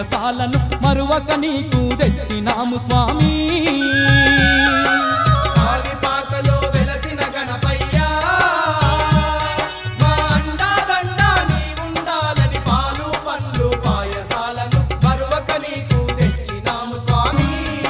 పాయసాలను మరువక నీకు తెచ్చినాము స్వామి కాణిపాకలో వెలసిన గణపయ్యా మా అండాదండ నీవుండాలని పాలు పండ్లు పాయసాలను మరువక నీకు తెచ్చినాము స్వామి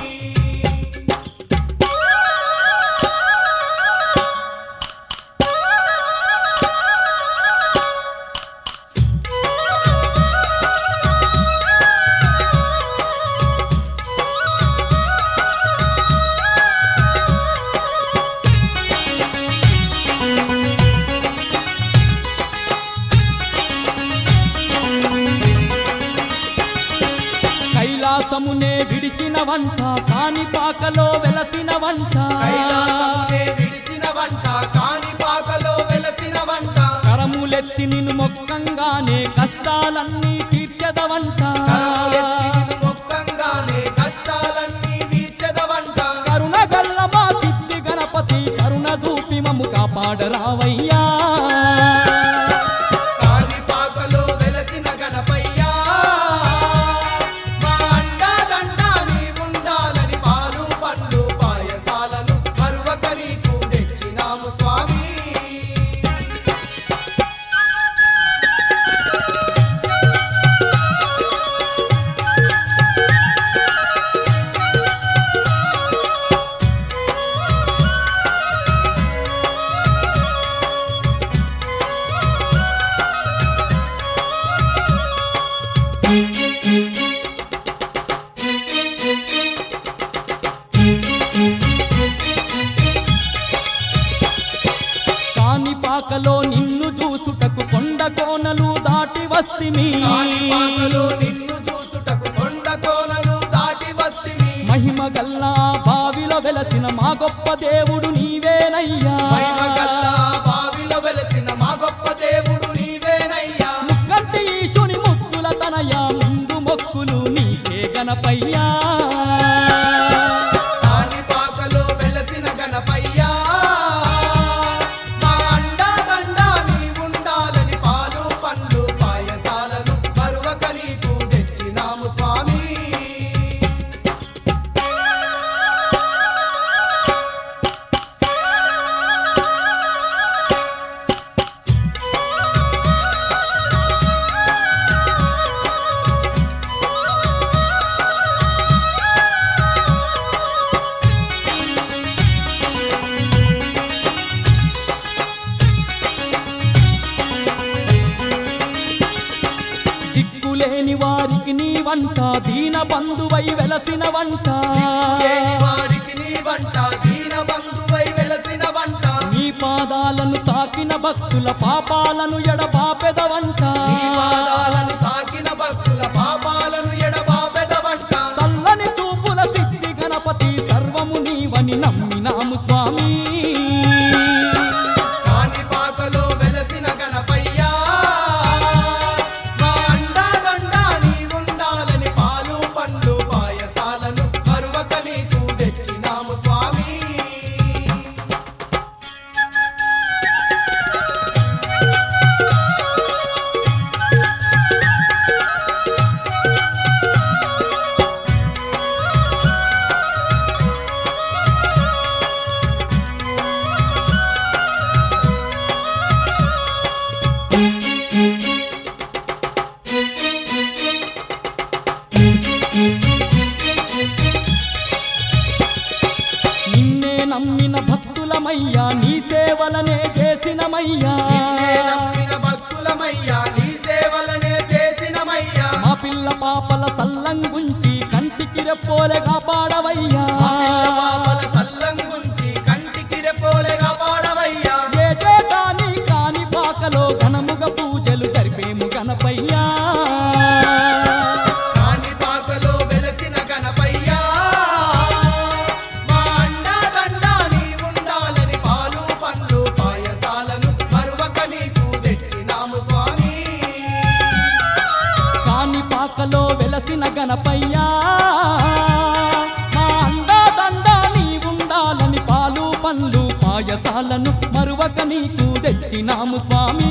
కైలాసమునే విడిచిన వంట కాణిపాకలో వెలసిన వంట కైలాసమునే విడిచిన వంట కాణిపాకలో వెలసిన వంట కరములెత్తి నిన్ను మొక్కంగానే కష్టాలన్నీ తీర్చదవంట కరములెత్తి నిన్ను మొక్కంగానే కష్టాలన్నీ తీర్చెదవంట కరుణ గల్ల మా సిద్ధి గణపతి కరుణ చూపి మమ్ము కాపాడరావయ్యా కాణిపాకలో వెలసిన గణపయ్యా మా అండాదండ నీవుండాలని పాలు పండ్లు పాయసాలను మరువక నీకు తెచ్చినాము స్వామి కాణిపాకలో నిన్ను చూసుటకు కొండ కోనలు దాటి వస్తిమి కాణిపాకలో నిన్ను చూసుటకు కొండ కోనలు దాటి వస్తిమి మహిమ గల్లా బావిలో వెలసిన మా గొప్ప దేవుడు నీవేనయ్యా మహిమగల్లా బావిలో వెలసిన మా గొప్ప దేవుడు నీవేనయ్యా ముక్కంటి ఈశుని ముక్కుల తనయ ముందు మొక్కులు నీకే గణపయ్యా కాణిపాకలో వెలసిన గణపయ్యా మా అండాదండ నీవుండాలని పాలు పండ్లు పాయసాలను మరువక నీకు తెచ్చినాము స్వామి దిక్కులేని వారికి నీ వంట దీన బంధువై వెలసిన వంట లేని వారికి నీ వంట దీన బంధువై వెలసిన వంట నీ పాదాలను తాకిన భక్తుల పాపాలను ఎడబాపెద వంట నీ పాదాలను తాకిన భక్తుల పాపాలను ఎడబాపెద వంట చల్లని చూపుల సిద్ధి గణపతి సర్వము నీవని నమ్మినాము స్వామి కాణిపాకలో వెలసిన గణపయ్యా మా అండాదండ నీవుండాలని పాలు పండ్లు పాయసాలను మరువక నీకు తెచ్చినాము స్వామి నిన్నే నమ్మిన భక్తులమయ్యా నీ సేవలనే చేసినమయ్యా నిన్నే నమ్మిన భక్తులమయ్యా నీ సేవలనే చేసినమయ్యా మా పిల్ల పాపల సల్లంగుంచి కంటికి రెప్పోలే కాపాడవయ్యా మా పిల్ల పాపల సల్లంగుంచి కంటికి రెప్పోలెగా పాడవయ్యా ఏటే కాని కాని పాకలో ఘనముగ పూజలు జరిపేము గణపయ్యా కాణిపాకలో వెలసిన గణపయ్యా మా అండాదండ నీవుండాలని పాలు పండ్లు పాయసాలను మరువక నీకు తెచ్చినాము స్వామి కాని పాకలో వెలసిన గణపయ్యా మా అండాదండ నీవుండాలని పాలు పండ్లు పాయసాలను మరువక నీకు తెచ్చినాము స్వామి